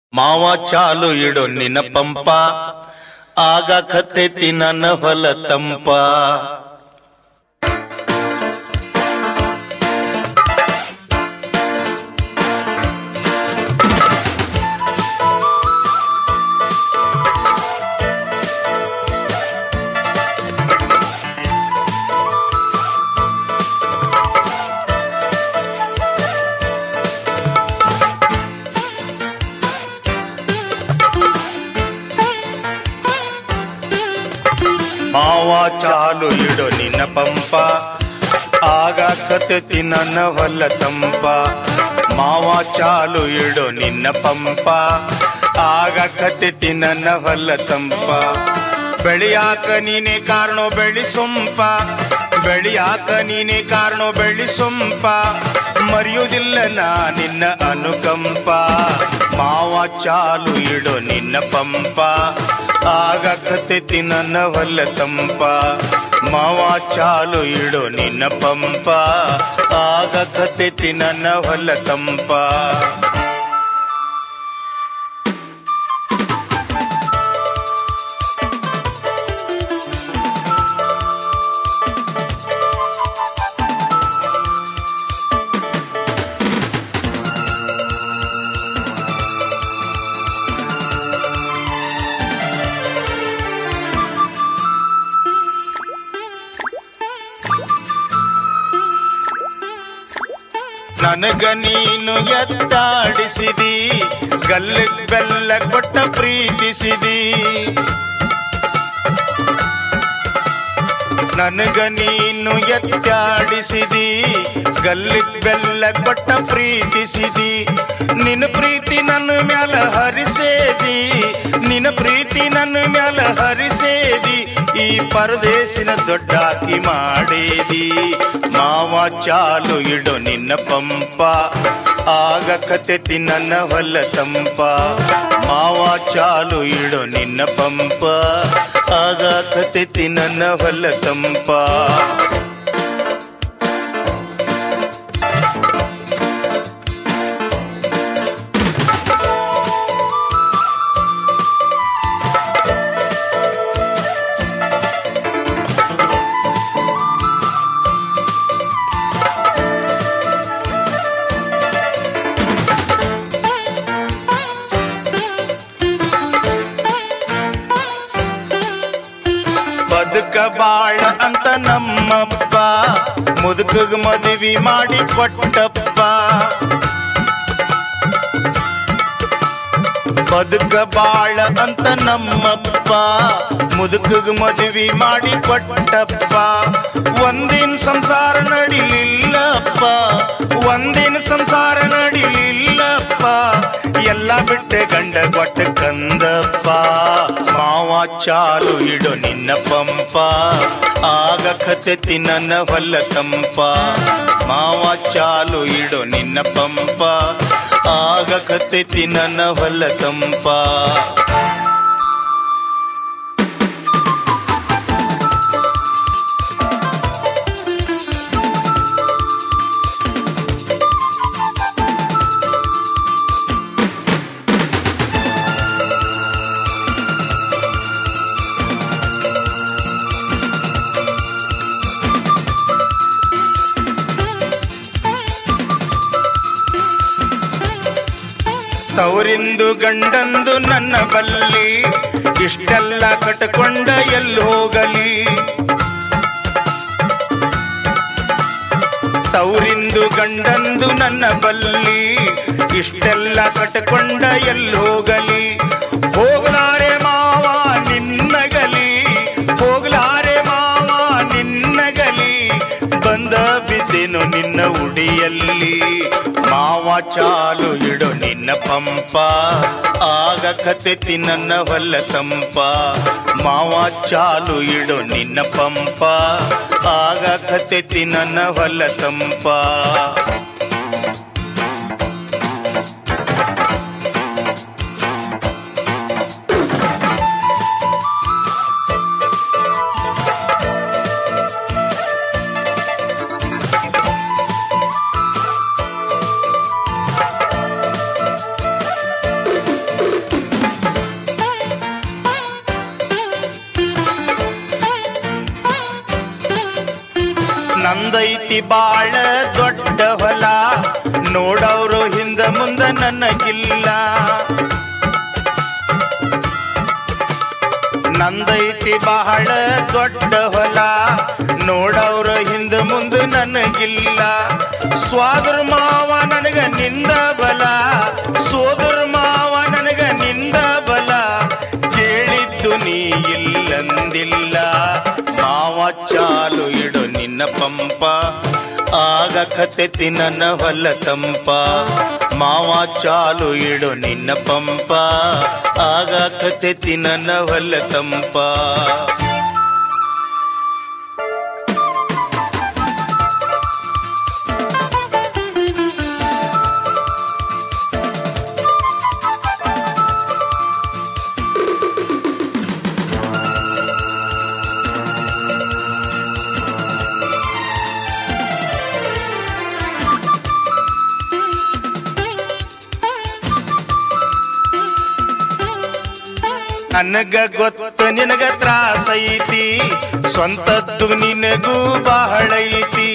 ಮಾವ ಚಾಲು ಇಡು ನಿನ್ನ ಪಂಪ ಆಗ ಕತ್ತೈತಿ ನನ್ನ ಹೊಲ ತಂಪ ಮಾವ ಚಾಲು ಇಡು ನಿನ್ನ ಪಂಪ ಆಗ ಕತ್ತೈತಿ ನನ್ನ ಹೊಲ ತಂಪ ಮಾವ ಚಾಲು ಇಡು ನಿನ್ನ ಪಂಪ ಆಗ ಕತ್ತೈತಿ ನನ್ನ ಹೊಲ ತಂಪ ಬೆಳಿಯಾಕ ನೀನೆ ಕಾರಣೋ ಬೆಳಿ ಸೊಂಪ ಬೆಳಿಯಾಕ ನೀನೆ ಕಾರಣೋ ಬೆಳಿ ಸೊಂಪ ಮರೆಯುವುದಿಲ್ಲ ನಾ ನಿನ್ನ ಅನುಕಂಪ ಮಾವ ಚಾಲು ಇಡು ನಿನ್ನ ಪಂಪ ಆಗ ಕತ್ತೈತಿ ನನ್ನ ಹೊಲ ತಂಪ ಮಾವ ಚಾಲು ಇಡು ನಿನ್ನ ಪಂಪ ಆಗ ಕತ್ತೈತಿ ನನ್ನ ಹೊಲ ತಂಪ ನನಗ ನೀನು ಎತ್ತಾಡಿಸಿದಿ ಗಲ್ಲಕ್ ಬೆಲ್ಲ ಕೊಟ್ಟ ಪ್ರೀತಿಸಿದಿ ನನಗ ನೀನು ಎತ್ತಾಡಿಸಿದಿ ಗಲ್ಲಿಕ್ ಬೆಲ್ಲ ಕೊಟ್ಟ ಪ್ರೀತಿಸಿದಿ ನಿನ್ನ ಪ್ರೀತಿ ನನ್ನ ಮ್ಯಾಲ ಹರಿಸೇದಿ ನಿನ್ನ ಪ್ರೀತಿ ನನ್ನ ಮ್ಯಾಲ ಹರಿಸೇದಿ ಈ ಪರದೇಶಿನ ದೊಡ್ಡಾಕಿ ಮಾಡೇದಿ ಮಾವ ಚಾಲು ಇಡು ನಿನ್ನ ಪಂಪ ಆಗ ಕತೆತಿ ನನ್ನ ಹೊಲ ತಂಪ ಮಾವ ಚಾಲು ಇಡು ನಿನ್ನ ಪಂಪ ಆಗ ಕತೆತಿ ನನ್ನ ಹೊಲ ತಂಪ ಬದುಕ ಬಾಳ ಅಂತ ನಮ್ಮಪ್ಪ ಮುದುಕಗ್ ಮದುವೆ ಮಾಡಿ ಕೊಟ್ಟಪ್ಪ ಬದುಕ ಬಾಳ ಅಂತ ನಮ್ಮಪ್ಪ ಮುದುಕಗ್ ಮದುವೆ ಮಾಡಿ ಕೊಟ್ಟಪ್ಪ ಒಂದಿನ ಸಂಸಾರ ನಡಿಲಿಲ್ಲಪ್ಪ ಒಂದಿನ ಸಂಸಾರ ನಡಿಲಿಲ್ಲಪ್ಪ ಎಲ್ಲ ಬಿಟ್ಟೆ ಗಂಡ ಕೊಟ್ಟ ಕಂದಪ್ಪ ಮಾವ ಚಾಲು ಇಡು ನಿನ್ನ ಪಂಪ ಆಗ ಕತೆತಿ ನನ್ನ ಹೊಲ ತಂಪ ಮಾವ ಚಾಲು ಇಡು ನಿನ್ನ ಪಂಪ ಆಗ ಕತೆತಿ ನನ್ನ ಹೊಲ ತಂಪ ತವರಿಂದು ಗಂಡಂದು ನನ್ನ ಬಲ್ಲಿ ಇಷ್ಟೆಲ್ಲ ಕಟ್ಕೊಂಡ ಎಲ್ಲಿ ಹೋಗಲಿ ತವರಿಂದು ಗಂಡಂದು ನನ್ನ ಬಲ್ಲಿ ಇಷ್ಟೆಲ್ಲ ಕಟ್ಕೊಂಡ ಎಲ್ಲಿ ಹೋಗಲಿ ಹೋಗಲಾರೆ ಮಾವ ನಿನ್ನಗಲಿ ಹೋಗಲಾರೆ ಮಾವ ನಿನ್ನಗಲಿ ಬಂದ ಬಿದ್ದೆನು ನಿನ್ನ ಉಡಿಯಲ್ಲಿ ಮಾವ ಚಾಲು ಇಡು ನಿನ್ನ ಪಂಪ ಆಗ ಕತೆತಿ ನನ್ನ ಹೊಲ ತಂಪ ಮಾವ ಚಾಲು ಇಡು ನಿನ್ನ ಪಂಪ ಆಗ ಕತೆತಿ ನನ್ನ ಹೊಲ ತಂಪ ನಂದೈತಿ ಬಾಳ ದೊಡ್ಡ ಹೊಲ ನೋಡವ್ರು ಹಿಂದ ಮುಂದ ನನಗಿಲ್ಲ ನಂದೈತಿ ಬಹಳ ದೊಡ್ಡ ಹೊಲ ನೋಡವ್ರ ಹಿಂದ ಮುಂದ ನನಗಿಲ್ಲ ಸ್ವಾದರ ಮಾವ ನನಗ ನಿಂದ ಬಲ ಸೋದರ ಮಾವ ನನಗ ನಿಂದ ಬಲ ಕೇಳಿದ್ದು ನೀ ಇಲ್ಲಂದಿಲ್ಲ ಮಾವ ಚಾಲು ಇಡು ನಿನ್ನ ಪಂಪ ಆಗ ಕಥೆತಿ ನನ್ನ ಹೊಲ ತಂಪ ಮಾವ ಚಾಲು ಇಡು ನಿನ್ನ ಪಂಪ ಆಗ ಕಥೆತಿ ನನ್ನ ಹೊಲ ತಂಪ ನನಗ ಗೊತ್ತ ನಿನಗ ತ್ರಾಸೈತಿ ಸ್ವಂತದ್ದು ನಿನಗೂ ಬಹಳೈತಿ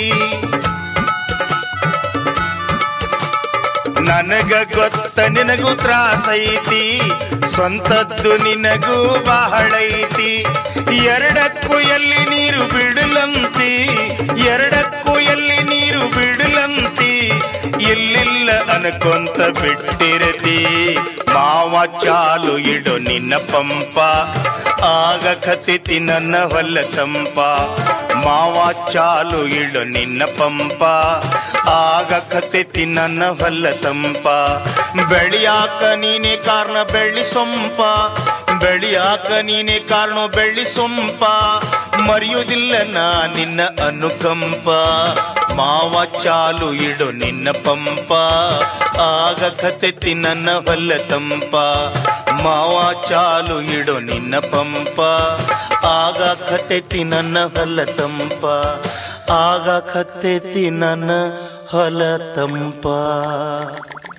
ನನಗ ಗೊತ್ತ ನಿನಗೂ ತ್ರಾಸೈತಿ ಸ್ವಂತದ್ದು ನಿನಗೂ ಬಹಳೈತಿ ಎರಡಕ್ಕೂ ಎಲ್ಲಿ ನೀರು ಬಿಡಲಂತಿ ಎರಡಕ್ಕೂ ಎಲ್ಲಿ ನೀರು ಬಿಡಲಂತಿ ಇಲ್ಲಿಲ್ಲ ಅನ್ಕೊಂತ ಬಿಟ್ಟಿರತಿ ಮಾವ ಚಾಲು ಇಡು ನಿನ್ನ ಪಂಪ ಆಗ ಕಥಿತಿ ನನ್ನ ಹೊಲ ತಂಪ ಮಾವ ಚಾಲು ಇಡು ನಿನ್ನ ಪಂಪ ಆಗ ಕಥಿತಿ ನನ್ನ ಹೊಲ ತಂಪ ಬೆಳಿಯಾಕ ನೀನೆ ಕಾರಣ ಬೆಳ್ಳಿ ಸೊಂಪ ಬೆಳಿಯಾಕ ನೀನೆ ಕಾರಣ ಬೆಳ್ಳಿ ಸೊಂಪ ಮರೆಯುವುದಿಲ್ಲ ನಾ ನಿನ್ನ ಅನುಕಂಪ ಮಾವ ಚಾಲು ಇಡು ನಿನ್ನ ಪಂಪ ಆಗ ಕಥೆತಿ ನನ್ನ ಹೊಲ ತಂಪ ಮಾವ ಚಾಲು ಇಡು ನಿನ್ನ ಪಂಪ ಆಗ ಕಥೆತಿ ನನ್ನ ಹೊಲ ತಂಪ ಆಗ ಕಥೆತಿ ನನ್ನ ಹೊಲ ತಂಪ